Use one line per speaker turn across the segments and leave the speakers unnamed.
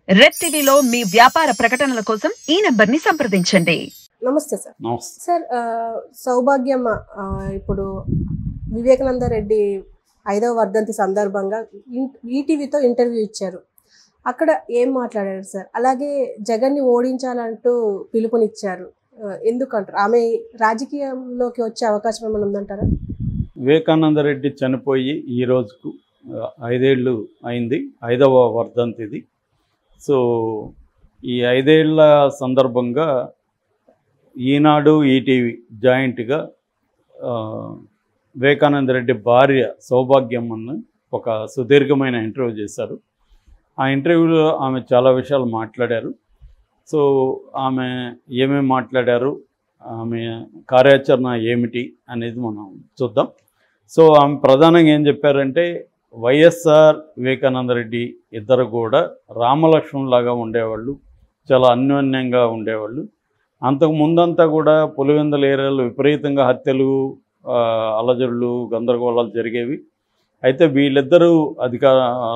red టీవీలో మీ వ్యాపార ప్రకటనల కోసం ఈ నంబర్ ని సంప్రదించండి
నమస్తే సార్
నమస్తే
సార్ ఆ, సౌభాగ్యమ్మ ఆ, ఇప్పుడు వివేకానంద రెడ్డి ఐదవ వర్ధంతి సందర్భంగా ఇన్- ఈటీవీతో ఇంటర్వ్యూ ఇచ్చారు అక్కడ ఏం మాట్లాడారు సార్ అలాగే జగన్ని ఓడించాలంటూ పిలుపునిచ్చారు ఆ, ఎందుకంటారు ఆమె రాజకీయంలోకి వచ్చే అవకాశం ఏమైనా ఉందంటారా
వివేకానంద రెడ్డి చనిపోయి ఈ రోజుకు ఆ, ఐదేళ్ళు అయింది ఐదవ వర్ధంతిది సో ఈ ఐదేళ్ల సందర్భంగా ఈనాడు ఈటీవీ జాయింట్గా ఆ, వివేకానంద రెడ్డి భార్య సౌభాగ్యమ్మను ఒక సుదీర్ఘమైన ఇంటర్వ్యూ చేశారు ఆ ఇంటర్వ్యూలో ఆమె చాలా విషయాలు మాట్లాడారు సో ఆమె ఏమేమి మాట్లాడారు ఆమె కార్యాచరణ ఏమిటి అనేది మనం చూద్దాం సో ఆమె ప్రధానంగా ఏం చెప్పారంటే వైఎస్ఆర్ వివేకానంద రెడ్డి ఇద్దరు కూడా రామలక్ష్మణులాగా ఉండేవాళ్ళు చాలా అన్యోన్యంగా ఉండేవాళ్ళు అంతకు ముందంతా కూడా పులివెందుల ఏరియాలో విపరీతంగా హత్యలు ఆ, అలజడులు గందరగోళాలు జరిగేవి అయితే వీళ్ళిద్దరూ అధికార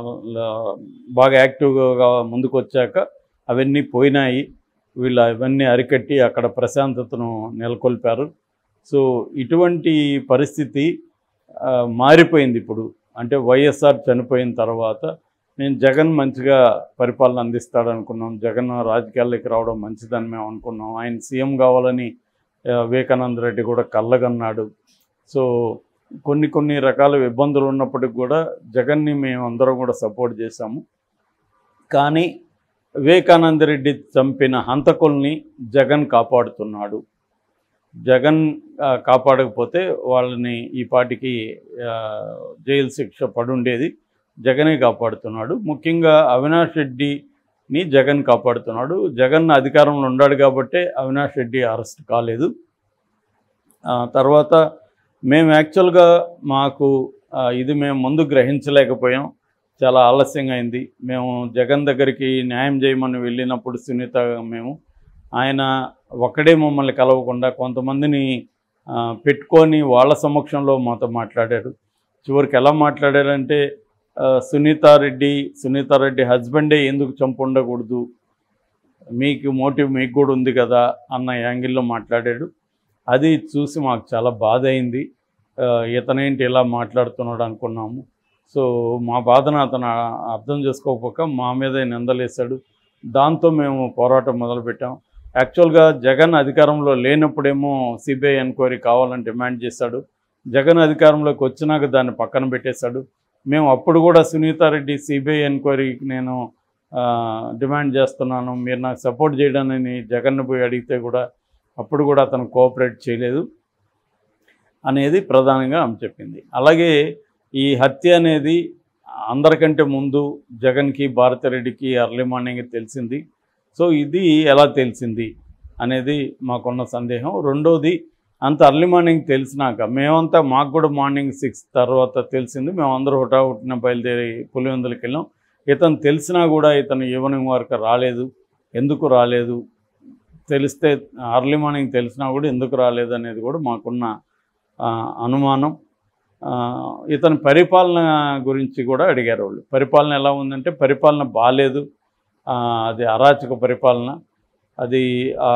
బాగా యాక్టివ్గా ముందుకు వచ్చాక అవన్నీ పోయినాయి వీళ్ళు అవన్నీ అరికట్టి అక్కడ ప్రశాంతతను నెలకొల్పారు సో ఇటువంటి పరిస్థితి ఆ, మారిపోయింది ఇప్పుడు అంటే వైఎస్ఆర్ చనిపోయిన తర్వాత నేను జగన్ మంచిగా పరిపాలన అందిస్తాడు అనుకున్నాం జగన్ రాజకీయాల్లోకి రావడం మంచిదని మేము అనుకున్నాం ఆయన సీఎం కావాలని ఆ, వివేకానంద రెడ్డి కూడా కళ్ళగన్నాడు సో కొన్ని కొన్ని రకాల ఇబ్బందులు ఉన్నప్పటికి కూడా జగన్ని మేము అందరం కూడా సపోర్ట్ చేశాము కానీ వివేకానంద రెడ్డి చంపిన హంతకుల్ని జగన్ కాపాడుతున్నాడు జగన్ ఆ, కాపాడకపోతే వాళ్ళని ఈ పాటికి ఆ, జైలు శిక్ష పడుండేది జగనే కాపాడుతున్నాడు ముఖ్యంగా అవినాష్ రెడ్డిని జగన్ కాపాడుతున్నాడు జగన్ అధికారంలో ఉన్నాడు కాబట్టే అవినాష్ రెడ్డి అరెస్ట్ కాలేదు ఆ, తర్వాత మేము యాక్చువల్గా మాకు ఆ, ఇది మేము ముందు గ్రహించలేకపోయాం చాలా ఆలస్యంగా అయింది మేము జగన్ దగ్గరికి న్యాయం చేయమని వెళ్ళినప్పుడు సునీత మేము ఆయన ఒక్కడే మమ్మల్ని కలవకుండా కొంతమందిని ఆ, పెట్టుకొని వాళ్ళ సమక్షంలో మాతో మాట్లాడారు చివరికి ఎలా మాట్లాడారంటే ఆ, సునీతారెడ్డి సునీతారెడ్డి హస్బెండే ఎందుకు చంపు ఉండకూడదు మీకు మోటివ్ మీకు కూడా ఉంది కదా అన్న యాంగిల్లో మాట్లాడాడు అది చూసి మాకు చాలా బాధ అయింది ఆ, ఇతనేంటి ఇలా మాట్లాడుతున్నాడు అనుకున్నాము సో మా బాధను అతను ఆ- అర్థం చేసుకోకపోక మా మీదే నిందలేశాడు దాంతో మేము పోరాటం మొదలుపెట్టాం యాక్చువల్గా జగన్ అధికారంలో లేనప్పుడేమో సిబిఐ ఎంక్వైరీ కావాలని డిమాండ్ చేశాడు జగన్ అధికారంలోకి వచ్చినాక దాన్ని పక్కన పెట్టేశాడు మేము అప్పుడు కూడా సునీతారెడ్డి సిబిఐ ఎంక్వైరీకి నేను ఆ, డిమాండ్ చేస్తున్నాను మీరు నాకు సపోర్ట్ చేయడానని జగన్ను పోయి అడిగితే కూడా అప్పుడు కూడా అతను కోఆపరేట్ చేయలేదు అనేది ప్రధానంగా ఆమె చెప్పింది అలాగే ఈ హత్య అనేది అందరికంటే ముందు జగన్కి భారతిరెడ్డికి అర్లీ మార్నింగ్ తెలిసింది సో ఇది ఎలా తెలిసింది అనేది మాకున్న సందేహం రెండోది అంత అర్లీ మార్నింగ్ తెలిసినాక మేమంతా మాకు కూడా మార్నింగ్ సిక్స్ తర్వాత తెలిసింది మేమందరూ హుటాహుటిన బయలుదేరి పులివెందులకి వెళ్ళాం ఇతను తెలిసినా కూడా ఇతను ఈవినింగ్ వరకు రాలేదు ఎందుకు రాలేదు తెలిస్తే అర్లీ మార్నింగ్ తెలిసినా కూడా ఎందుకు రాలేదు అనేది కూడా మాకున్న ఆ, అనుమానం ఆ, ఇతని పరిపాలన గురించి కూడా అడిగారు వాళ్ళు పరిపాలన ఎలా ఉందంటే పరిపాలన బాగాలేదు ఆ, అది అరాచక పరిపాలన అది ఆ,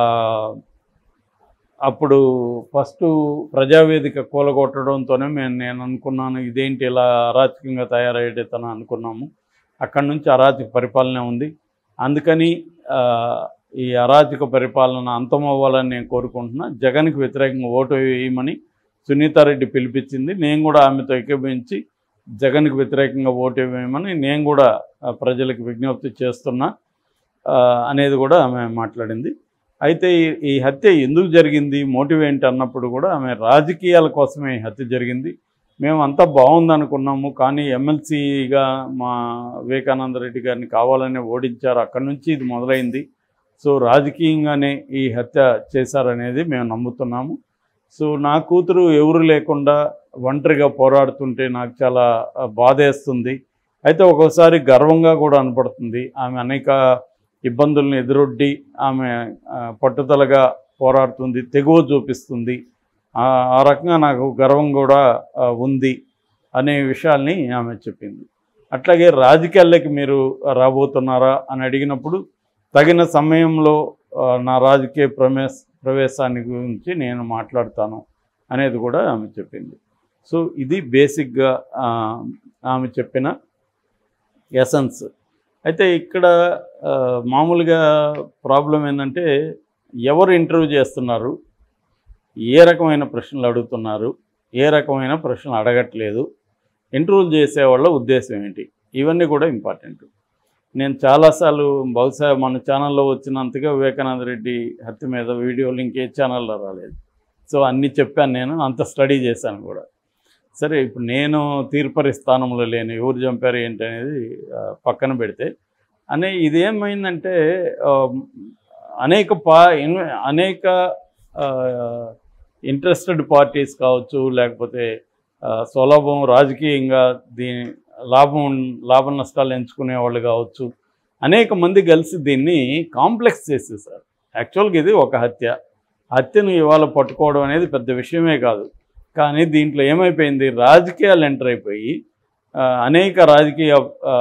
అప్పుడు ఫస్ట్ ప్రజావేదిక కూలగొట్టడంతోనే మేము నేను అనుకున్నాను ఇదేంటి ఇలా అరాచకంగా తయారయ్యేది తను అనుకున్నాము అక్కడి నుంచి అరాచక పరిపాలన ఉంది అందుకని ఆ, ఈ అరాచక పరిపాలన అంతమవ్వాలని నేను కోరుకుంటున్నా జగన్కి వ్యతిరేకంగా ఓటు వేయమని సునీతారెడ్డి పిలిపించింది నేను కూడా ఆమెతో ఏకీభవించి జగన్కి వ్యతిరేకంగా ఓటు వేయమని నేను కూడా ఆ, ప్రజలకు విజ్ఞప్తి చేస్తున్నా ఆ, అనేది కూడా ఆమె మాట్లాడింది అయితే ఈ- ఈ హత్య ఎందుకు జరిగింది మోటివ్ ఏంటి అన్నప్పుడు కూడా ఆమె రాజకీయాల కోసమే ఈ హత్య జరిగింది మేము అంతా బాగుంది అనుకున్నాము కానీ ఎమ్మెల్సీగా మా వివేకానంద రెడ్డి గారిని కావాలని ఓడించారు అక్కడి నుంచి ఇది మొదలైంది సో రాజకీయంగానే ఈ హత్య చేశారనేది మేము నమ్ముతున్నాము సో నా కూతురు ఎవరు లేకుండా ఒంటరిగా పోరాడుతుంటే నాకు చాలా ఆ, బాధేస్తుంది అయితే ఒక్కోసారి గర్వంగా కూడా అనపడుతుంది ఆమె అనేక ఇబ్బందులను ఎదురొడ్డి ఆమె ఆ, పట్టుదలగా పోరాడుతుంది తెగువ చూపిస్తుంది ఆ ఆ రకంగా నాకు గర్వం కూడా ఆ, ఉంది అనే విషయాల్ని ఆమె చెప్పింది అట్లాగే రాజకీయాల్లోకి మీరు రాబోతున్నారా అని అడిగినప్పుడు తగిన సమయంలో ఆ, నా రాజకీయ ప్రవేశ ప్రవేశాన్ని గురించి నేను మాట్లాడతాను అనేది కూడా ఆమె చెప్పింది సో ఇది బేసిక్గా ఆ, ఆమె చెప్పిన ఎసెన్స్ అయితే ఇక్కడ ఆ, మామూలుగా ప్రాబ్లం ఏంటంటే ఎవరు ఇంటర్వ్యూ చేస్తున్నారు ఏ రకమైన ప్రశ్నలు అడుగుతున్నారు ఏ రకమైన ప్రశ్నలు అడగట్లేదు ఇంటర్వ్యూలు చేసేవాళ్ళ ఉద్దేశం ఏంటి ఇవన్నీ కూడా ఇంపార్టెంట్ నేను చాలాసార్లు బహుశా మన ఛానల్లో వచ్చినంతగా వివేకానంద రెడ్డి హత్య మీద వీడియోలు ఇంకే ఛానల్లో రాలేదు సో అన్నీ చెప్పాను నేను అంత స్టడీ చేశాను కూడా సరే ఇప్పుడు నేను తీర్పరి స్థానంలో లేను ఎవరు చంపారు ఏంటి అనేది ఆ, పక్కన పెడితే అనే ఇదేమైందంటే ఆ, అనేక పా ఇన్- అనేక ఇంట్రెస్టెడ్ పార్టీస్ కావచ్చు లేకపోతే ఆ, స్వలాభం రాజకీయంగా దీని లాభం లాభ నష్టాలు ఎంచుకునే వాళ్ళు కావచ్చు అనేక మంది కలిసి దీన్ని కాంప్లెక్స్ చేసేసారు యాక్చువల్గా ఇది ఒక హత్య హత్యను ఇవాళ పట్టుకోవడం అనేది పెద్ద విషయమే కాదు కానీ దీంట్లో ఏమైపోయింది రాజకీయాలు ఎంటర్ అయిపోయి ఆ, అనేక రాజకీయ ఆ,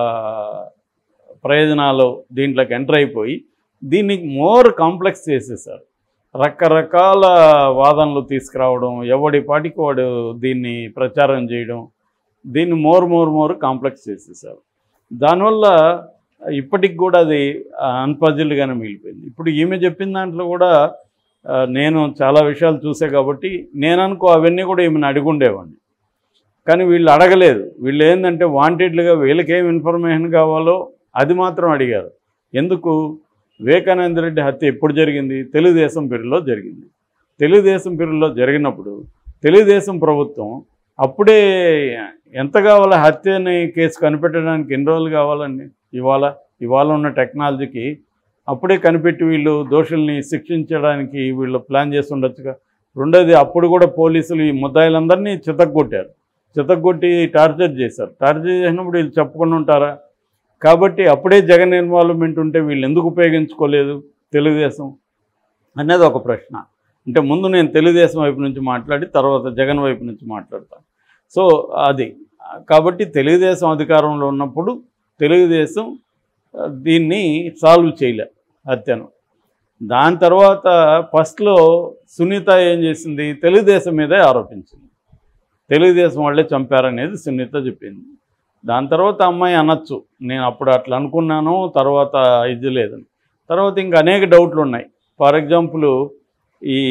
ప్రయోజనాలు దీంట్లోకి ఎంటర్ అయిపోయి దీన్ని మోర్ కాంప్లెక్స్ చేసేసారు రకరకాల వాదనలు తీసుకురావడం ఎవడి పాటికి వాడు దీన్ని ప్రచారం చేయడం దీన్ని మోర్ మోర్ మోర్ కాంప్లెక్స్ చేసేసారు దానివల్ల ఇప్పటికి కూడా అది అన్పజిల్డ్గానే మిగిలిపోయింది ఇప్పుడు ఈమె చెప్పిన దాంట్లో కూడా ఆ, నేను చాలా విషయాలు చూసే కాబట్టి నేను అనుకో అవన్నీ కూడా ఈమెను అడుగుండేవాడిని కానీ వీళ్ళు అడగలేదు వీళ్ళు ఏంటంటే వాంటెడ్లుగా వీళ్ళకేం ఇన్ఫర్మేషన్ కావాలో అది మాత్రం అడిగారు ఎందుకు వివేకానంద రెడ్డి హత్య ఎప్పుడు జరిగింది తెలుగుదేశం పీరియడ్లో జరిగింది తెలుగుదేశం పీరియడ్లో జరిగినప్పుడు తెలుగుదేశం ప్రభుత్వం అప్పుడే ఎంత కావాలో హత్యని కేసు కనిపెట్టడానికి ఎన్ని రోజులు కావాలండి ఇవాళ ఇవాళ ఉన్న టెక్నాలజీకి అప్పుడే కనిపెట్టి వీళ్ళు దోషుల్ని శిక్షించడానికి వీళ్ళు ప్లాన్ చేసి ఉండొచ్చుగా రెండోది అప్పుడు కూడా పోలీసులు ఈ ముద్దాయిలందరినీ చితగ్గొట్టారు చితగ్గొట్టి టార్చర్ చేశారు టార్చర్ చేసినప్పుడు వీళ్ళు చెప్పకుండా ఉంటారా కాబట్టి అప్పుడే జగన్ ఇన్వాల్వ్మెంట్ ఉంటే వీళ్ళు ఎందుకు ఉపయోగించుకోలేదు తెలుగుదేశం అనేది ఒక ప్రశ్న అంటే ముందు నేను తెలుగుదేశం వైపు నుంచి మాట్లాడి తర్వాత జగన్ వైపు నుంచి మాట్లాడతాను సో అది కాబట్టి తెలుగుదేశం అధికారంలో ఉన్నప్పుడు తెలుగుదేశం ఆ, దీన్ని సాల్వ్ చేయలే హత్యను దాని తర్వాత ఫస్ట్లో సునీత ఏం చేసింది తెలుగుదేశం మీదే ఆరోపించింది తెలుగుదేశం వాళ్ళే చంపారనేది సునీత చెప్పింది దాని తర్వాత అమ్మాయి అనొచ్చు నేను అప్పుడు అట్లా అనుకున్నాను తర్వాత ఇది లేదని తర్వాత ఇంకా అనేక డౌట్లు ఉన్నాయి ఫర్ ఎగ్జాంపుల్ ఈ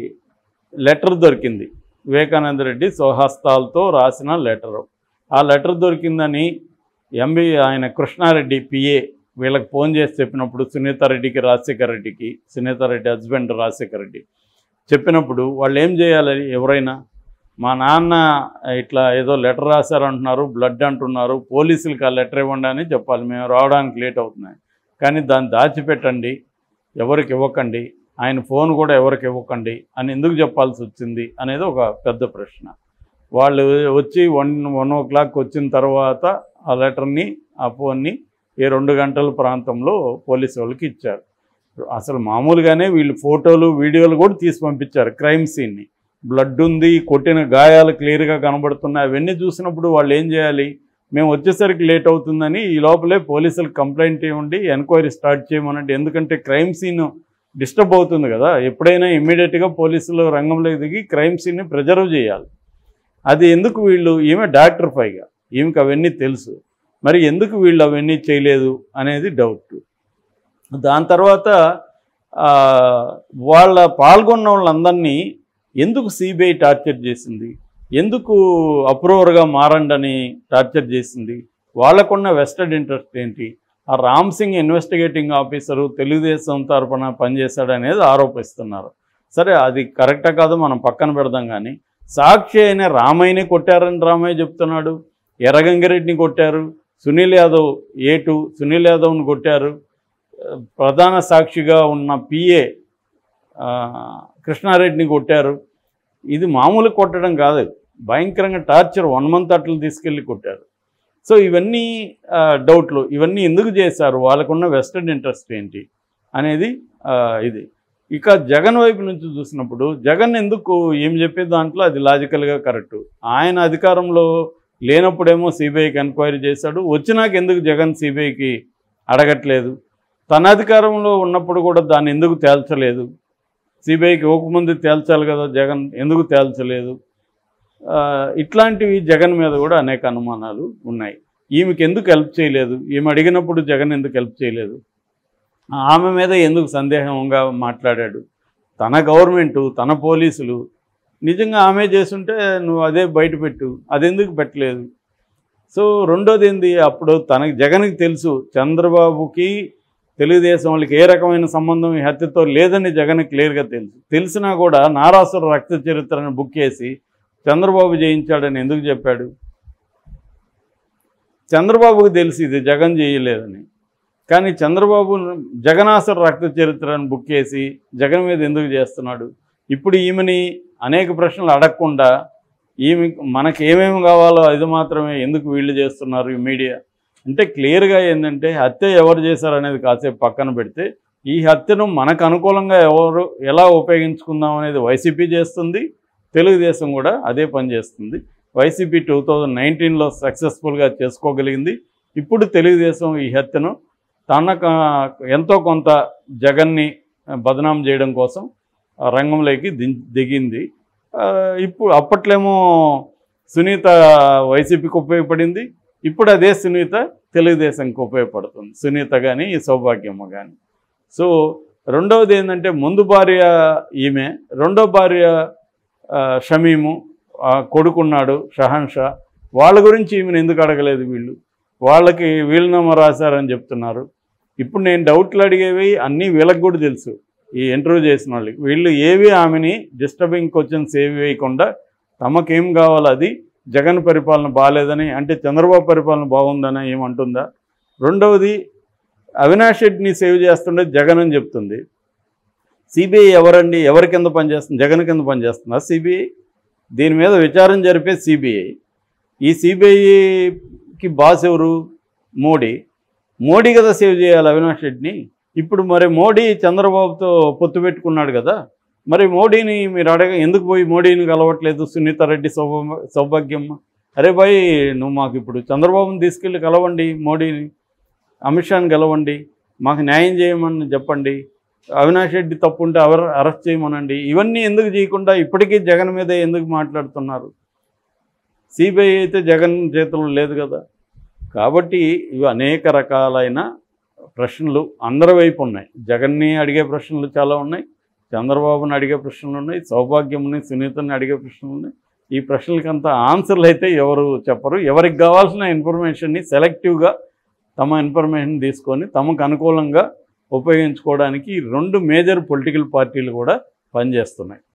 లెటర్ దొరికింది వివేకానంద రెడ్డి స్వహస్తాలతో రాసిన లెటరు ఆ లెటర్ దొరికిందని ఎంబీ ఆయన కృష్ణారెడ్డి పిఏ వీళ్ళకి ఫోన్ చేసి చెప్పినప్పుడు సునీత రెడ్డికి రాజశేఖర రెడ్డికి సునీత రెడ్డి హస్బెండ్ రాజశేఖర రెడ్డి చెప్పినప్పుడు వాళ్ళు ఏం చేయాలి ఎవరైనా మా నాన్న ఇట్లా ఏదో లెటర్ రాశారంటున్నారు బ్లడ్ అంటున్నారు పోలీసులకి ఆ లెటర్ ఇవ్వండి అని చెప్పాలి మేము రావడానికి లేట్ అవుతున్నాయి కానీ దాన్ని దాచిపెట్టండి ఎవరికి ఇవ్వకండి ఆయన ఫోన్ కూడా ఎవరికి ఇవ్వకండి అని ఎందుకు చెప్పాల్సి వచ్చింది అనేది ఒక పెద్ద ప్రశ్న వాళ్ళు వచ్చి వన్ వన్ ఓ క్లాక్ వచ్చిన తర్వాత ఆ లెటర్ని ఆ ఫోన్ని ఈ రెండు గంటల ప్రాంతంలో పోలీసు వాళ్ళకి ఇచ్చారు అసలు మామూలుగానే వీళ్ళు ఫోటోలు వీడియోలు కూడా తీసి పంపించారు క్రైమ్ సీన్ని బ్లడ్ ఉంది కొట్టిన గాయాలు క్లియర్గా కనబడుతున్నాయి అవన్నీ చూసినప్పుడు వాళ్ళు ఏం చేయాలి మేము వచ్చేసరికి లేట్ అవుతుందని ఈ లోపలే పోలీసులకు కంప్లైంట్ ఇవ్వండి ఎంక్వైరీ స్టార్ట్ చేయమనండి ఎందుకంటే క్రైమ్ సీన్ డిస్టర్బ్ అవుతుంది కదా ఎప్పుడైనా ఇమ్మీడియట్గా పోలీసులు రంగంలోకి దిగి క్రైమ్ సీన్ని ప్రిజర్వ్ చేయాలి అది ఎందుకు వీళ్ళు ఈమె డాక్టర్ పైగా ఈమెకి అవన్నీ తెలుసు మరి ఎందుకు వీళ్ళు అవన్నీ చేయలేదు అనేది డౌట్ దాని తర్వాత ఆ, వాళ్ళ పాల్గొన్న వాళ్ళందరినీ ఎందుకు సిబిఐ టార్చర్ చేసింది ఎందుకు అప్రూవర్గా మారండి అని టార్చర్ చేసింది వాళ్ళకున్న వెస్టెడ్ ఇంట్రెస్ట్ ఏంటి ఆ రామ్ సింగ్ ఇన్వెస్టిగేటింగ్ ఆఫీసరు తెలుగుదేశం తరపున పనిచేశాడు అనేది ఆరోపిస్తున్నారు సరే అది కరెక్టా కాదో మనం పక్కన పెడదాం కానీ సాక్షి అయిన రామయ్యని కొట్టారని రామయ్య చెప్తున్నాడు ఎర్రగంగిరెడ్డిని కొట్టారు సునీల్ యాదవ్ ఏ టూ సునీల్ యాదవ్ని కొట్టారు ఆ, ప్రధాన సాక్షిగా ఉన్న పిఏ కృష్ణారెడ్డిని కొట్టారు ఇది మామూలు కొట్టడం కాదు భయంకరంగా టార్చర్ వన్ మంత్ అట్లా తీసుకెళ్ళి కొట్టారు సో ఇవన్నీ ఆ, డౌట్లు ఇవన్నీ ఎందుకు చేశారు వాళ్ళకున్న వెస్టెడ్ ఇంట్రెస్ట్ ఏంటి అనేది ఆ, ఇది ఇక జగన్ వైపు నుంచి చూసినప్పుడు జగన్ ఎందుకు ఏం చెప్పే దాంట్లో అది లాజికల్గా కరెక్ట్ ఆయన అధికారంలో లేనప్పుడేమో సిబిఐకి ఎంక్వైరీ చేశాడు వచ్చినాక ఎందుకు జగన్ సిబిఐకి అడగట్లేదు తన అధికారంలో ఉన్నప్పుడు కూడా దాన్ని ఎందుకు తేల్చలేదు సిబిఐకి ఇవ్వకముందు తేల్చాలి కదా జగన్ ఎందుకు తేల్చలేదు ఆ, ఇట్లాంటివి జగన్ మీద కూడా అనేక అనుమానాలు ఉన్నాయి ఈమెకి ఎందుకు హెల్ప్ చేయలేదు ఈమె అడిగినప్పుడు జగన్ ఎందుకు హెల్ప్ చేయలేదు ఆమె మీద ఎందుకు సందేహంగా మాట్లాడాడు తన గవర్నమెంటు తన పోలీసులు నిజంగా ఆమె చేస్తుంటే నువ్వు అదే బయట పెట్టు అదెందుకు పెట్టలేదు సో రెండోది ఏంది అప్పుడు తనకి జగన్కి తెలుసు చంద్రబాబుకి తెలుగుదేశం వాళ్ళకి ఏ రకమైన సంబంధం ఈ హత్యతో లేదని జగన్ క్లియర్గా తెలుసు తెలిసినా కూడా నారాసుర రక్త చరిత్రను బుక్ చేసి చంద్రబాబు జయించాడని ఎందుకు చెప్పాడు చంద్రబాబుకు తెలిసి ఇది జగన్ చేయలేదని కానీ చంద్రబాబు జగనాసుర రక్త చరిత్రను బుక్ చేసి జగన్ మీద ఎందుకు చేస్తున్నాడు ఇప్పుడు ఈమెని అనేక ప్రశ్నలు అడగకుండా ఈమె మనకి ఏమేమి కావాలో అది మాత్రమే ఎందుకు వీళ్ళు చేస్తున్నారు ఈ మీడియా అంటే క్లియర్గా ఏంటంటే హత్య ఎవరు చేశారు అనేది కాసేపు పక్కన పెడితే ఈ హత్యను మనకు అనుకూలంగా ఎవరు ఎలా ఉపయోగించుకుందాం అనేది వైసీపీ చేస్తుంది తెలుగుదేశం కూడా అదే పని చేస్తుంది వైసీపీ టూ థౌజండ్ నైన్టీన్లో సక్సెస్ఫుల్గా చేసుకోగలిగింది ఇప్పుడు తెలుగుదేశం ఈ హత్యను తన ఎంతో కొంత జగన్ని బదనాం చేయడం కోసం ఆ రంగంలోకి దిం దిగింది ఆ, ఇప్పుడు అప్పట్లేమో సునీత వైసీపీకి ఉపయోగపడింది ఇప్పుడు అదే సునీత తెలుగుదేశంకి ఉపయోగపడుతుంది సునీత కానీ సౌభాగ్యమ్మ కానీ సో రెండవది ఏంటంటే ముందు భార్య ఈమె రెండో భార్య ఆ, షమీము ఆ, కొడుకున్నాడు షహన్ షా వాళ్ళ గురించి ఈమెను ఎందుకు అడగలేదు వీళ్ళు వాళ్ళకి వీలునామా రాశారని చెప్తున్నారు ఇప్పుడు నేను డౌట్లు అడిగేవి అన్నీ వీళ్ళకి కూడా తెలుసు ఈ ఇంటర్వ్యూ చేసిన వాళ్ళకి వీళ్ళు ఏవి ఆమెని డిస్టర్బింగ్ క్వశ్చన్స్ ఏవి వేయకుండా తమకేం కావాలో అది జగన్ పరిపాలన బాగాలేదని అంటే చంద్రబాబు పరిపాలన బాగుందని ఏమంటుందా రెండవది అవినాష్ రెడ్డిని సేవ్ చేస్తుండే జగన్ అని చెప్తుంది సిబిఐ ఎవరండి ఎవరి కింద పనిచేస్తుంది జగన్ కింద పనిచేస్తుందా సిబిఐ దీని మీద విచారణ జరిపే సిబిఐ ఈ సిబిఐకి బాస్ ఎవరు మోడీ మోడీ కదా సేవ్ చేయాలి అవినాష్ రెడ్డిని ఇప్పుడు మరి మోడీ చంద్రబాబుతో పొత్తు పెట్టుకున్నాడు కదా మరి మోడీని మీరు అడగ ఎందుకు పోయి మోడీని కలవట్లేదు సునీత రెడ్డి సౌభ సౌభాగ్యమ్మ అరే భాయ్ నువ్వు మాకు ఇప్పుడు చంద్రబాబుని తీసుకెళ్ళి కలవండి మోడీని అమిత్ షాని కలవండి మాకు న్యాయం చేయమని చెప్పండి అవినాష్ రెడ్డి తప్పు ఉంటే అవర్ అరెస్ట్ చేయమనండి ఇవన్నీ ఎందుకు చేయకుండా ఇప్పటికీ జగన్ మీద ఎందుకు మాట్లాడుతున్నారు సిబిఐ అయితే జగన్ చేతుల్లో లేదు కదా కాబట్టి ఇవి అనేక రకాలైన ప్రశ్నలు అందరి వైపు ఉన్నాయి జగన్ని అడిగే ప్రశ్నలు చాలా ఉన్నాయి చంద్రబాబుని అడిగే ప్రశ్నలు ఉన్నాయి సౌభాగ్యంని సునీతని అడిగే ప్రశ్నలు ఉన్నాయి ఈ ప్రశ్నలకంతా ఆన్సర్లు అయితే ఎవరు చెప్పరు ఎవరికి కావాల్సిన ఇన్ఫర్మేషన్ని సెలెక్టివ్గా తమ ఇన్ఫర్మేషన్ తీసుకొని తమకు అనుకూలంగా ఉపయోగించుకోవడానికి ఈ రెండు మేజర్ పొలిటికల్ పార్టీలు కూడా పనిచేస్తున్నాయి